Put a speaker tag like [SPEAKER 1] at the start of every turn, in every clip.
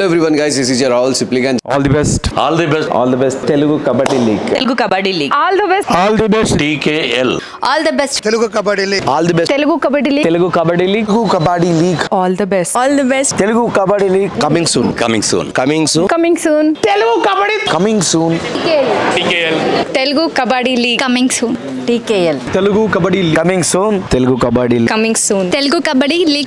[SPEAKER 1] Hello everyone guys, this is your Rahul Sipligan.
[SPEAKER 2] All the best
[SPEAKER 3] all the best
[SPEAKER 2] all the best Telugu Kabaddi League
[SPEAKER 4] Telugu Kabaddi League
[SPEAKER 5] all the best
[SPEAKER 2] all the best
[SPEAKER 3] TKL
[SPEAKER 4] all the best
[SPEAKER 6] Telugu Kabaddi League
[SPEAKER 2] all the best
[SPEAKER 5] Telugu Kabaddi League
[SPEAKER 2] Telugu Kabaddi League Telugu Kabaddi League
[SPEAKER 5] all the best all the best
[SPEAKER 2] Telugu Kabaddi League
[SPEAKER 6] coming soon
[SPEAKER 3] coming soon
[SPEAKER 6] coming soon
[SPEAKER 5] coming soon
[SPEAKER 2] coming soon
[SPEAKER 5] Telugu Kabaddi League
[SPEAKER 4] coming soon TKL
[SPEAKER 2] Telugu Kabaddi coming soon Telugu Kabaddi League
[SPEAKER 5] coming soon
[SPEAKER 4] Telugu Kabaddi League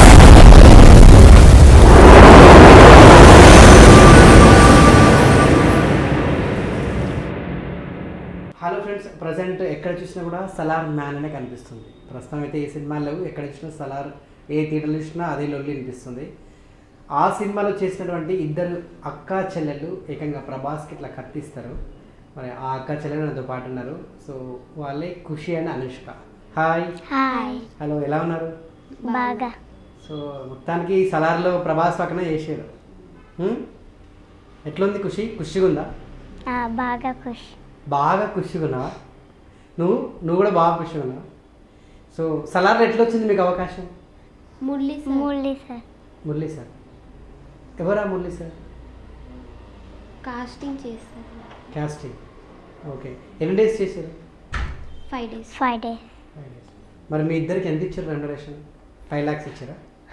[SPEAKER 7] hello friends present ఎక్కడ చూసినా కూడా Salaar man అనే కనిపిస్తుంది ప్రస్తుతం అయితే ఈ సినిమాలో ఎక్కడ చూసినా సలార్ ఏ థియేటర్లో చూసినా అదే లొల్లి అనిపిస్తుంది ఆ సినిమాలో చేసినటువంటి ఇద్దరు అక్క చెల్లెళ్ళు ఏకంగా ప్రభాస్కి ఇట్లా కత్తిస్తారు మరి ఆ అక్క చెల్లెలు నాతో పాటు ఉన్నారు సో వాళ్ళే Khushi and Anushka hi
[SPEAKER 8] hi
[SPEAKER 7] hello ఎలా ఉన్నారు
[SPEAKER 8] బాగా
[SPEAKER 7] సో మొత్తానికి సలార్లో ప్రభాస్ పక్కన చేసారు హ్మ్? ఎట్లుంది ఖుషి ఖుషిగా ఉందా
[SPEAKER 8] ఆ, బాగా ఖుషి
[SPEAKER 7] బాగా ఖుషిగా ఉన్నావా నువ్వు నువ్వు కూడా బాగా ఖుషిగా ఉన్నావా సో సలార్లో ఎట్లా వచ్చింది మీకు అవకాశం
[SPEAKER 8] మురళి మురళి సార్
[SPEAKER 7] మురళీ సార్ ఎవరా మురళీ సార్
[SPEAKER 8] కాస్టింగ్ చేస్తారు
[SPEAKER 7] క్యాస్టింగ్ ఓకే ఎన్ని డేస్ చేశారు
[SPEAKER 8] five days five days
[SPEAKER 7] five days మరి మీ ఇద్దరికి ఎంత ఇచ్చారు రెమ్యునరేషన్ ఫైవ్ ల్యాక్స్ ఇచ్చారా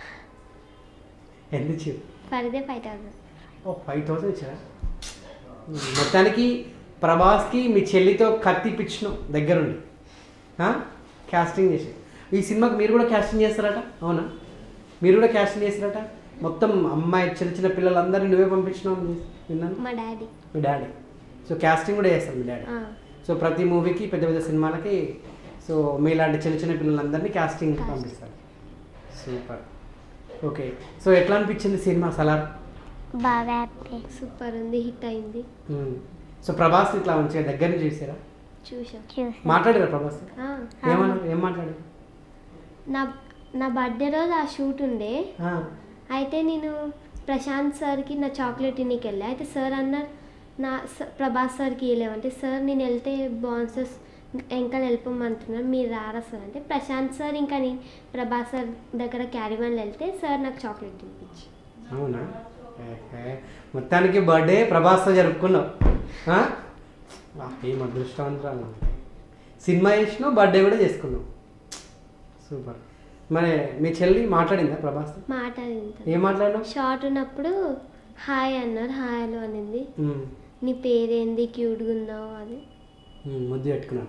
[SPEAKER 7] ఎంత ఇచ్చారు
[SPEAKER 8] పర్ డే ఫైవ్ థౌసండ్
[SPEAKER 7] ఓ ఫైవ్ థౌసండ్ ఇచ్చారా మొత్తానికి ప్రభాస్కి మీ చెల్లితో కత్తి పిచ్చిన దగ్గరుండి ఆ? క్యాస్టింగ్ చేసి ఈ సినిమాకి మీరు కూడా క్యాస్టింగ్ చేస్తారట అవునా మీరు కూడా క్యాస్టింగ్ చేస్తారట మొత్తం అమ్మాయి చిన్న చిన్న పిల్లలందరినీ నువ్వే పంపించినావు అని విన్నాను
[SPEAKER 8] మా డాడీ
[SPEAKER 7] మీ డాడీ సో క్యాస్టింగ్ కూడా చేస్తారు మీ డాడీ సో ప్రతి మూవీకి పెద్ద పెద్ద సినిమాలకి సో మీలాంటి చిన్న చిన్న పిల్లలందరినీ క్యాస్టింగ్ పంపిస్తారు సూపర్ ఓకే సో ఎట్లా అనిపించింది సినిమా సలార్
[SPEAKER 8] బాగా హ్యాపీ సూపర్ ఉంది హిట్ అయింది
[SPEAKER 7] మ్మ్. సో ప్రభాస్ ఇట్లా మంచిగా దగ్గర నుంచి చూసారా
[SPEAKER 8] చూసాం చూసాం
[SPEAKER 7] మాట్లాడారా ప్రభాస్ ఏమన్నా ఏం మాట్లాడారు
[SPEAKER 8] నా నా బర్త్డే రోజు ఆ షూట్ ఉండే
[SPEAKER 7] ఆ,
[SPEAKER 8] అయితే నేను ప్రశాంత్ సార్కి నా చాక్లెట్ ఇన్నికి వెళ్ళా అయితే సార్ అన్నారు నా స- ప్రభాస్ సార్కి ఇవ్వలేమంటే సార్ నేను వెళ్తే బాగుంది ఇంకా వెళ్ళిపోమంటున్నారు మీరు రారా సార్ అంటే ప్రశాంత్ సార్ ఇంకా నేను ప్రభాస్ సార్ దగ్గర క్యారీవన్ వెళ్తే సార్ నాకు చాక్లెట్ తినిపించి
[SPEAKER 7] అవునా ఏహే. మొత్తానికి బర్త్డే ప్రభాస్తో జరుపుకున్నావు ఆ? వా, ఏం అదృష్టవంతురాలు సినిమా చేసినావు బర్త్డే కూడా చేసుకున్నావు సూపర్ మరి మీ చెల్లి మాట్లాడిందా ప్రభాస్
[SPEAKER 8] మాట్లాడింది
[SPEAKER 7] ఏం మాట్లాడినావు
[SPEAKER 8] షార్ట్ ఉన్నప్పుడు హాయ్ అన్నారు హాయ్ హలో అనింది
[SPEAKER 7] మ్మ్.
[SPEAKER 8] నీ పేరేంది క్యూట్గా ఉన్నావు అది
[SPEAKER 7] మ్మ్, ముద్దు పెట్టుకున్నాను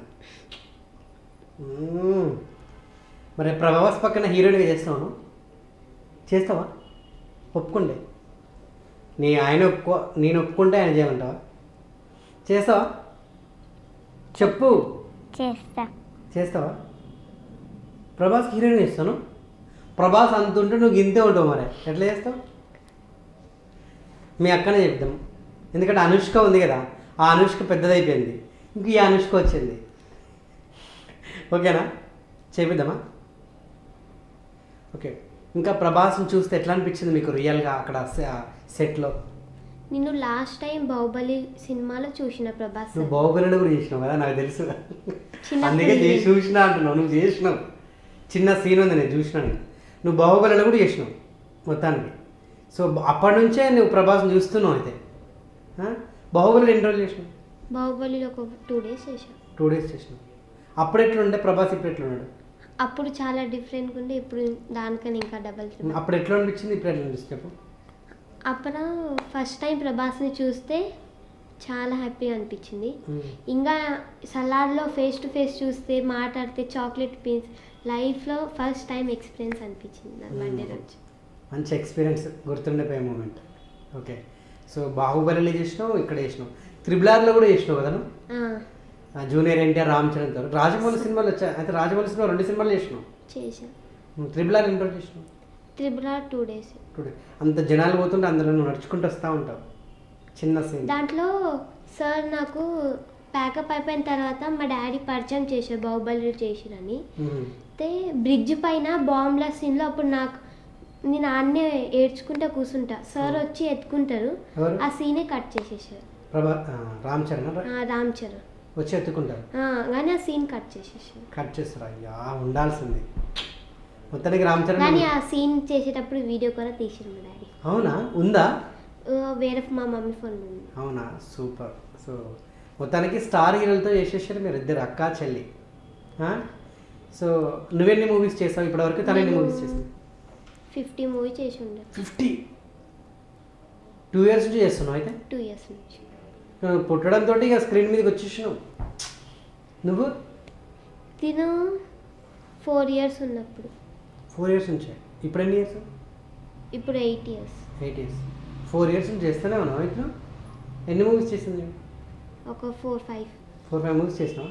[SPEAKER 7] మ్మ్. మరి ప్రభాస్ పక్కన హీరోయిన్గా చేస్తావు నువ్వు? చేస్తావా ఒప్పుకుంటే నీ ఆయన ఒప్పుకో నేను ఒప్పుకుంటే ఆయన చేయమంటావా చేస్తావా చెప్పు
[SPEAKER 8] చేస్తా
[SPEAKER 7] చేస్తావా ప్రభాస్ హీరోయిన్ చేస్తాను ప్రభాస్ అంత ఉంటే నువ్వు గింతే ఉంటావు మరి ఎట్లా చేస్తావు మీ అక్కనే చెప్దాం ఎందుకంటే అనుష్క ఉంది కదా ఆ అనుష్క పెద్దదైపోయింది ఇంక ఈ అనుష్క వచ్చింది ఓకేనా చేపిద్దామా ఓకే ఇంకా ప్రభాస్ని చూస్తే ఎట్లా అనిపించింది మీకు రియల్గా అక్కడ సెట్లో
[SPEAKER 8] నిన్ను లాస్ట్ టైం బాహుబలి సినిమాలో చూసిన ప్రభాస్
[SPEAKER 7] నువ్వు బాహుబలిలో కూడా చేసినావు కదా నాకు తెలుసు
[SPEAKER 8] చిన్నప్పుడు
[SPEAKER 7] అందుకే చేసి చూసినా అంటున్నావు నువ్వు చేసినావు చిన్న సీన్ ఉంది నేను చూసినా నేను నువ్వు బాహుబలిలో కూడా చేసినావు మొత్తానికి సో అప్పటి నుంచే నువ్వు ప్రభాస్ని చూస్తున్నావు అయితే ఆ? బాహుబలిలో ఎన్ని రోజులు చేసినావు
[SPEAKER 8] బాహుబలిలో ఒక టూ డేస్ చేశాను
[SPEAKER 7] టూ డేస్ చేసినావు అప్పుడు ఎట్లుండే ప్రభాస్ ఇప్పుడు ఎట్లున్నాడు
[SPEAKER 8] అప్పుడు చాలా డిఫరెంట్గా ఉండే ఇప్పుడు దానికన్నా ఇంకా డబల్ ట్రిపుల్
[SPEAKER 7] అప్పుడు ఎట్లా అనిపించింది ఇప్పుడు ఎట్లా అనిపిస్తుంది చెప్పు
[SPEAKER 8] అప్పుడు ఫస్ట్ టైం ప్రభాస్ని చూస్తే చాలా హ్యాపీగా అనిపించింది
[SPEAKER 7] మ్మ్.
[SPEAKER 8] ఇంకా సలాడ్లో ఫేస్ టు ఫేస్ చూస్తే మాట్లాడితే చాక్లెట్ పీన్స్ లైఫ్లో ఫస్ట్ టైం ఎక్స్పీరియన్స్ అనిపించింది నా బర్త్డే రోజు
[SPEAKER 7] మంచి ఎక్స్పీరియన్స్ గుర్తుండిపోయే మూమెంట్ ఓకే సో బాహుబలిలో చేసినావు ఇక్కడ చేసినావు త్రిబులార్లో కూడా చేసినావు కదా నువ్వు?
[SPEAKER 8] ఆ,
[SPEAKER 7] ఆ జూనియర్ ఎన్టీఆర్ రామ్ చరణ్ తో రాజమౌళి సినిమాలు వచ్చాయి అయితే రాజమౌళి సినిమా రెండు సినిమాలు చేసినావు
[SPEAKER 8] చేశాను
[SPEAKER 7] నువ్వు త్రిబుల్ ఆర్ ఎన్ని రోజులు చేసినావు
[SPEAKER 8] triple R two days
[SPEAKER 7] today అంత జనాలు పోతుంటే అందులో నువ్వు నడుచుకుంటూ వస్తూ ఉంటావు చిన్న సీన్
[SPEAKER 8] దాంట్లో సార్ నాకు ప్యాకప్ అయిపోయిన తర్వాత మా డాడీ పరిచయం చేశారు బాహుబలి చేసిరని అయితే బ్రిడ్జ్ పైన బాంబ్ల సీన్లో అప్పుడు నాకు నేను ఆడనే ఏడ్చుకుంటా కూర్చుంటా సార్ వచ్చి ఎత్తుకుంటారు
[SPEAKER 7] ఎవరు?
[SPEAKER 8] ఆ సీనే కట్ చేసేసారు
[SPEAKER 7] ప్రభా ఆ, రామ్ చరణ్ రా-
[SPEAKER 8] ఆ, రామ్ చరణ్
[SPEAKER 7] వచ్చి ఎత్తుకుంటారు
[SPEAKER 8] ఆ, కానీ ఆ సీన్ కట్ చేసేసారు
[SPEAKER 7] కట్ చేస్తారు అయ్యా ఉండాల్సింది మొత్తానికి రామ్ చరణ్
[SPEAKER 8] కానీ ఆ సీన్ చేసేటప్పుడు వీడియో కూడా తీసారు మా డాడీ
[SPEAKER 7] అవునా ఉందా
[SPEAKER 8] ఆ, వేరే మా మమ్మీ ఫోన్ ఉంది
[SPEAKER 7] అవునా సూపర్ సో మొత్తానికి స్టార్ హీరోలతో చేసేసారు మీరు ఇద్దరు అక్క చెల్లి ఆ? సో నువ్వెన్ని మూవీస్ చేసావు ఇప్పటివరకు తను ఎన్ని మూవీస్ చేసింది
[SPEAKER 8] ఫిఫ్టీ మూవీ చేసి ఉండే
[SPEAKER 7] ఫిఫ్టీ టూ ఇయర్స్ నుంచి చేస్తున్నావు అయితే
[SPEAKER 8] టూ ఇయర్స్ నుంచి
[SPEAKER 7] నువ్వు పుట్టడంతో ఇక స్క్రీన్ మీదకి వచ్చేసినావు నువ్వు
[SPEAKER 8] తిను ఫోర్ ఇయర్స్ ఉన్నప్పుడు
[SPEAKER 7] ఫోర్ ఇయర్స్ నుంచే ఇప్పుడు ఎన్ని ఇయర్స్
[SPEAKER 8] ఇప్పుడు eight years
[SPEAKER 7] eight years four years నుంచి చేస్తూనే ఉన్నావు ఇట్లా ఎన్ని మూవీస్ చేసింది నువ్వు?
[SPEAKER 8] ఒక four five
[SPEAKER 7] four five movies చేసినావా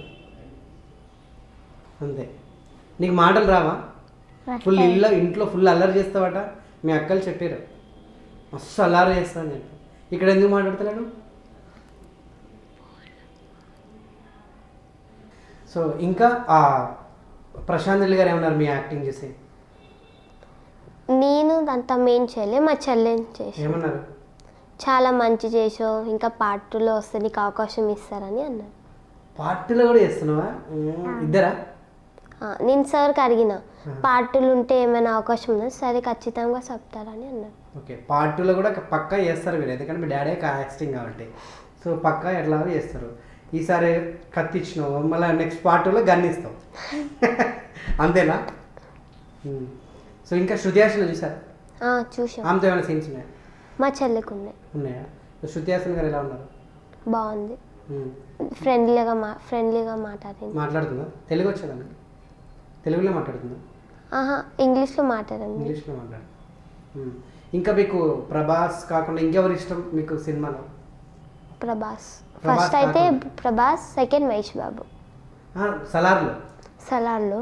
[SPEAKER 7] అంతే నీకు మాటలు రావా ఫుల్ ఇల్లు ఇంట్లో ఫుల్ అల్లరి చేస్తావట మీ అక్కలు చెప్పారు మస్తు అల్లరి చేస్తా అని చెప్పి ఇక్కడ ఎందుకు మాట్లాడతలేడు సో ఇంకా ఆ ప్రశాంత్ రెడ్డి గారు ఏమన్నారు మీ యాక్టింగ్ చేసి
[SPEAKER 8] నేను అంత మెయిన్ చేయలే మా చెల్లెని చేసి
[SPEAKER 7] ఏమన్నారు
[SPEAKER 8] చాలా మంచి చేసావు ఇంకా పార్ట్ టూలో వస్తే నీకు అవకాశం ఇస్తారని అన్నారు
[SPEAKER 7] పార్టీలో కూడా చేస్తున్నావా ఇద్దరా
[SPEAKER 8] ఆ, నేను సార్కి అడిగిన పార్ట్ టూలు ఉంటే ఏమైనా అవకాశం ఉందా సరే ఖచ్చితంగా చెప్తారని అన్నారు
[SPEAKER 7] ఓకే పార్ట్ టూలో కూడా పక్కా చేస్తారు మీరు ఎందుకంటే మీ డాడీ యాక్టింగ్ కాబట్టి సో పక్కా ఎట్లా చేస్తారు ఈసారి కత్తి ఇచ్చినావు మళ్ళీ నెక్స్ట్ పార్ట్ టూలో గన్ ఇస్తావు అంతేనా ఉమ్. సో ఇంకా శృతి హాసన్ చూసారు
[SPEAKER 8] ఆ, చూసాం
[SPEAKER 7] ఆమెతో ఏమైనా సీన్స్ ఉన్నాయా
[SPEAKER 8] మా చెల్లెకు ఉన్నాయి
[SPEAKER 7] ఉన్నాయా సో శృతి హాసన్ గారు ఎలా ఉన్నారు
[SPEAKER 8] బాగుంది
[SPEAKER 7] ఉమ్.
[SPEAKER 8] ఫ్రెండ్లీగా మా ఫ్రెండ్లీగా మాట్లాడింది
[SPEAKER 7] మాట్లాడుతుందా తెలుగు వచ్చేదాన్ని తెలుగులో మాట్లాడుతుందా
[SPEAKER 8] ఆహా ఇంగ్లీష్లో మాట్లాడండి
[SPEAKER 7] ఇంగ్లీష్లో మాట్లాడు ఉమ్. ఇంకా మీకు ప్రభాస్ కాకుండా ఇంకెవరు ఇష్టం మీకు సినిమాలో
[SPEAKER 8] ప్రభాస్
[SPEAKER 7] ప్రభాస్
[SPEAKER 8] ఫస్ట్ అయితే
[SPEAKER 7] కాకుండా.
[SPEAKER 8] ప్రభాస్ సెకండ్ మహేష్ బాబు
[SPEAKER 7] ఆ, సలార్లో
[SPEAKER 8] సలార్లో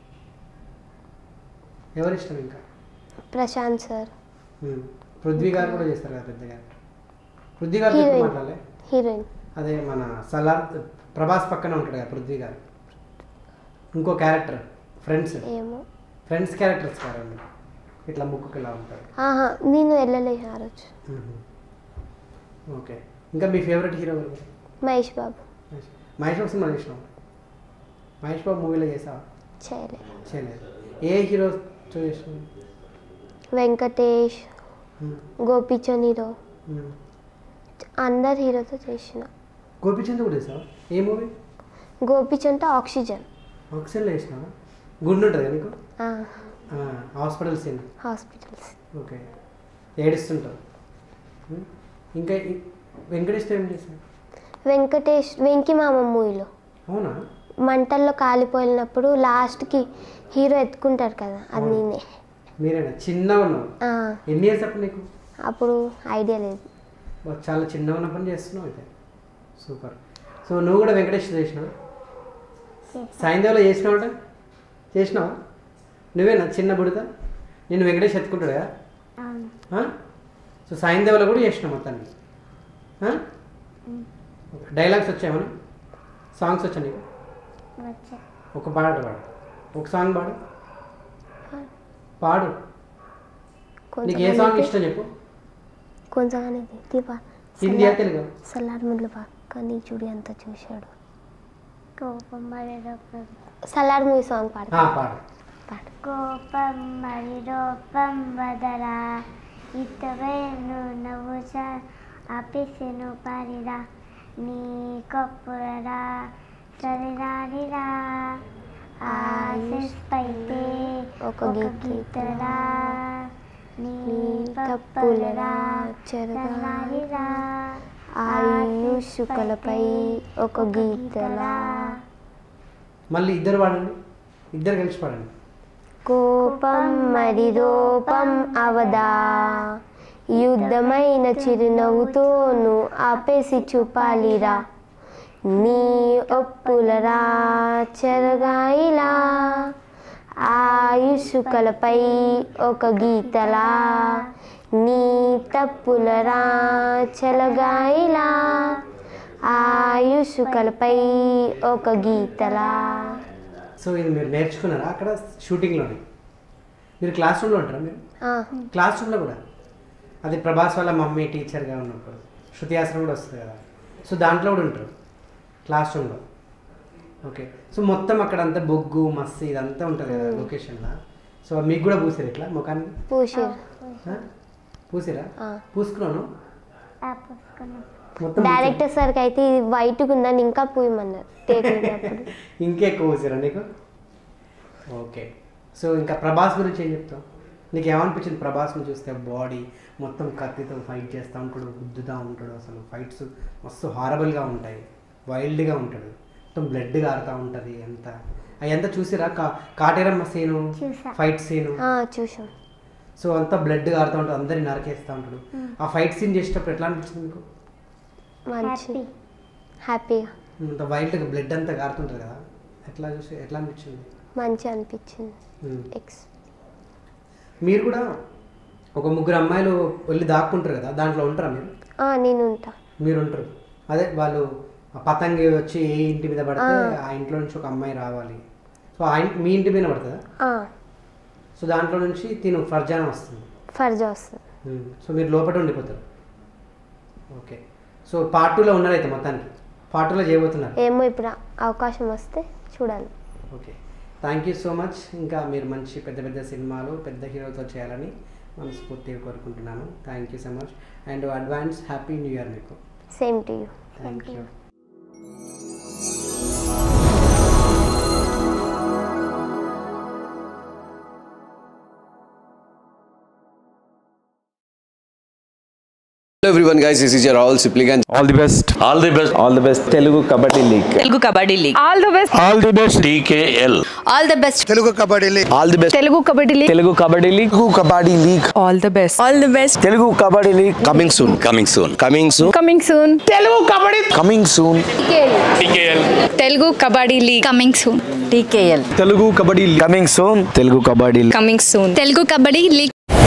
[SPEAKER 7] ఎవరు ఇష్టం ఇంకా
[SPEAKER 8] ప్రశాంత్ సార్
[SPEAKER 7] ఉమ్. పృథ్వీ గారు కూడా చేస్తారు కదా పెద్దగా పృథ్వీ గారు ఎప్పుడు
[SPEAKER 8] హీరోయిన్
[SPEAKER 7] మాట్లాడలే
[SPEAKER 8] హీరోయిన్
[SPEAKER 7] అదే మన సలార్ ప్రభాస్ పక్కన ఉంటాడు కదా పృథ్వీ గారు ఇంకో క్యారెక్టర్ ఫ్రెండ్స్
[SPEAKER 8] ఏమో
[SPEAKER 7] ఫ్రెండ్స్ క్యారెక్టర్స్ కారండి ఇట్లా ముక్కుకి ఇలా ఉంటాడు
[SPEAKER 8] ఆహా నేను వెళ్ళలే ఆ రోజు
[SPEAKER 7] ఉహు. ఓకే ఇంకా మీ ఫేవరెట్ హీరో ఎవరు
[SPEAKER 8] మహేష్ బాబు
[SPEAKER 7] మహేష్ మహేష్ బాబు సినిమా చేసినావు మహేష్ బాబు మూవీలో చేసావా
[SPEAKER 8] చేయలే
[SPEAKER 7] చేయలేదు ఏ హీరో చేసినావు
[SPEAKER 8] వెంకటేష్
[SPEAKER 7] ఉమ్.
[SPEAKER 8] గోపీచంద్ హీరో
[SPEAKER 7] ఉమ్.
[SPEAKER 8] అందరు హీరోతో చేసిన
[SPEAKER 7] గోపిచంద్ కూడా చేసావా ఏ మూవీ
[SPEAKER 8] గోపీచంద్ ఆక్సిజన్
[SPEAKER 7] ఆక్సిజన్లో వేసినావా గుండు ఉంటుంది కదా నీకు
[SPEAKER 8] ఆ,
[SPEAKER 7] హాస్పిటల్ సీన్
[SPEAKER 8] హాస్పిటల్స్
[SPEAKER 7] ఓకే ఏడుస్తుంటావు ఉం? ఇంకా ఈ- వెంకటేష్తో ఏం చేశాను
[SPEAKER 8] వెంకటేష్ వెంకి మామ మూవీలో
[SPEAKER 7] అవునా
[SPEAKER 8] మంటల్లో కాలిపోయినప్పుడు లాస్ట్కి హీరో ఎత్తుకుంటారు కదా అది నేనే
[SPEAKER 7] మీరేనా చిన్నగా ఉన్నావు
[SPEAKER 8] ఆ,
[SPEAKER 7] ఎన్ని ఇయర్స్ అప్పుడు నీకు
[SPEAKER 8] అప్పుడు ఐడియా లేదు
[SPEAKER 7] బా, చాలా చిన్నగా ఉన్న పని చేస్తున్నావు అయితే సూపర్ సో నువ్వు కూడా వెంకటేష్ చేసినావు సాయంత్రంలో చేసినావట చేసినావా నువ్వేనా చిన్న బుడత నేను వెంకటేష్ ఎత్తుకుంటాడు కదా ఆ? సో సాయంత్రంలో కూడా చేసినావు మొత్తాన్ని ఆ? డైలాగ్స్ వచ్చాయమని సాంగ్స్ వచ్చా నీకు ఒక పాట పాడు ఒక సాంగ్ పాడు పాడు నీకు ఏ సాంగ్ ఇష్టం చెప్పు
[SPEAKER 8] కొంచెం అనేది దీపా
[SPEAKER 7] హిందీయా తెలుగు
[SPEAKER 8] సలార్ ముళ్ళు పక్క నీ చూడి అంత చూశాడు సలార్ మూవీ సాంగ్ పాడు
[SPEAKER 7] ఆ, పాడు
[SPEAKER 8] పాడు
[SPEAKER 3] కోపం మరి రూపం వదరా ఇతవేను నవ్వు ఆపేసెను పరిరా నీ కప్పురరా సరిరారిరా ఆశిస్పైతే
[SPEAKER 8] ఒక
[SPEAKER 3] ఒక
[SPEAKER 8] గీత
[SPEAKER 3] గీతరా నీ
[SPEAKER 8] నీ
[SPEAKER 3] తప్పులరా
[SPEAKER 8] తప్పులరా చెరగారిరా
[SPEAKER 3] చెరగారిరా
[SPEAKER 8] ఆయుషుకలపై ఒక గీతలా
[SPEAKER 7] మళ్ళీ ఇద్దరు పాడండి ఇద్దరు కలిసి పాడండి
[SPEAKER 8] కోపం మరి రూపం అవదా యుద్ధమైన చిరునవ్వుతోను ఆపేసి చూపాలిరా నీ ఒప్పులరా చెరగాయిలా ఆయుషుకలపై ఒక గీతలా నీ తప్పులరా చెలగాయిలా ఆయుషుకలపై ఒక గీతలా
[SPEAKER 7] సో ఇది మీరు నేర్చుకున్నారా అక్కడ షూటింగ్లోనే మీరు క్లాస్ రూమ్లో ఉంటారా మీరు
[SPEAKER 8] ఆ,
[SPEAKER 7] క్లాస్ రూమ్లో కూడా అది ప్రభాస్ వాళ్ళ మమ్మీ టీచర్గా ఉన్నప్పుడు శృతి ఆశ్రమం కూడా వస్తుంది కదా సో దాంట్లో కూడా ఉంటారు క్లాస్ రూమ్లో ఓకే సో మొత్తం అక్కడ అంతా బొగ్గు మస్సి ఇదంతా ఉంటుంది కదా లొకేషన్లో సో మీకు కూడా పూసారు ఇట్లా ముఖాన్ని
[SPEAKER 8] పూసిర్
[SPEAKER 7] ఆ? పూసిరా
[SPEAKER 8] ఆ.
[SPEAKER 7] పూసుకున్నాను
[SPEAKER 3] ఆ పూసుకున్నాం
[SPEAKER 7] మొత్తం
[SPEAKER 8] డైరెక్టర్ సార్కి అయితే ఇది వైట్గా ఉందని ఇంకా పూయమన్నారు టేకినప్పుడు
[SPEAKER 7] ఇంకెక్కువ పూసారా నీకు ఓకే సో ఇంకా ప్రభాస్ గురించి ఏం చెప్తావు నీకు ఏమనిపించింది ప్రభాస్ని చూస్తే బాడీ మొత్తం కత్తితో ఫైట్ చేస్తూ ఉంటాడు గుద్దుతూ ఉంటాడు అసలు ఫైట్స్ మస్తు హారబుల్గా ఉంటాయి వైల్డ్గా ఉంటాడు మొత్తం బ్లడ్ కారుతూ ఉంటుంది ఎంత అవి ఎంత చూసిరా కా కాటేరమ్మ సీను
[SPEAKER 3] చూసా.
[SPEAKER 7] ఫైట్ సీను
[SPEAKER 8] ఆ, చూసాం
[SPEAKER 7] సో అంతా బ్లడ్ కారుతూ ఉంటుంది అందరిని నరకేస్తూ ఉంటాడు ఆ ఫైట్ సీన్ చేసేటప్పుడు ఎట్లా అనిపించింది మీకు
[SPEAKER 8] మంచి
[SPEAKER 3] హ్యాపీ
[SPEAKER 8] హ్యాపీగా
[SPEAKER 7] అంత వైల్డ్గా బ్లడ్ అంతా కారుతుంటుంది కదా ఎట్లా చూసి ఎట్లా అనిపించింది
[SPEAKER 8] మంచి అనిపించింది
[SPEAKER 7] ఉమ్.
[SPEAKER 8] ఎక్స్
[SPEAKER 7] మీరు కూడా ఒక ముగ్గురు అమ్మాయిలు వెళ్ళి దాక్కుంటారు కదా దాంట్లో ఉంటారా మీరు
[SPEAKER 8] ఆ, నేను ఉంటా
[SPEAKER 7] మీరు ఉంటారు అదే వాళ్ళు ఆ పతంగి వచ్చి ఏ ఇంటి మీద పడితే ఆ ఇంట్లో నుంచి ఒక అమ్మాయి రావాలి సో ఆ ఇంటి మీ ఇంటి మీద పడుతుందా
[SPEAKER 8] ఆ,
[SPEAKER 7] సో దాంట్లో నుంచి తిను ఫర్జానా వస్తుంది
[SPEAKER 8] ఫర్జా వస్తుంది
[SPEAKER 7] ఉమ్. సో మీరు లోపల ఉండిపోతారు ఓకే సో పార్ట్ టూలో ఉన్నారైతే మొత్తానికి పార్ట్ టూలో చేయబోతున్నారు
[SPEAKER 8] ఏమో ఇప్పుడు అవకాశం వస్తే చూడాలి
[SPEAKER 7] okay thank you so much ఇంకా మీరు మంచి పెద్ద పెద్ద సినిమాలు పెద్ద హీరోతో చేయాలని మనస్ఫూర్తిగా కోరుకుంటున్నాను thank you so much and advance happy new year మీకు
[SPEAKER 8] same to you
[SPEAKER 7] thank you
[SPEAKER 1] Hello everyone guys, this is your Rahul Sipligan.
[SPEAKER 2] All the best
[SPEAKER 6] all the best
[SPEAKER 2] all the best Telugu Kabaddi League
[SPEAKER 4] Telugu Kabaddi League
[SPEAKER 5] all the best
[SPEAKER 2] all the best
[SPEAKER 6] TKL
[SPEAKER 4] all the best
[SPEAKER 2] all the best
[SPEAKER 5] Telugu Kabaddi League
[SPEAKER 2] Telugu Kabaddi League Telugu Kabaddi League
[SPEAKER 5] all the best all the best
[SPEAKER 2] Telugu Kabaddi League
[SPEAKER 6] coming soon coming soon coming soon
[SPEAKER 5] coming soon
[SPEAKER 2] coming soon
[SPEAKER 6] TKL
[SPEAKER 5] Telugu Kabaddi League coming soon
[SPEAKER 4] TKL
[SPEAKER 2] Telugu Kabaddi coming soon Telugu Kabaddi
[SPEAKER 5] coming soon
[SPEAKER 4] Telugu Kabaddi league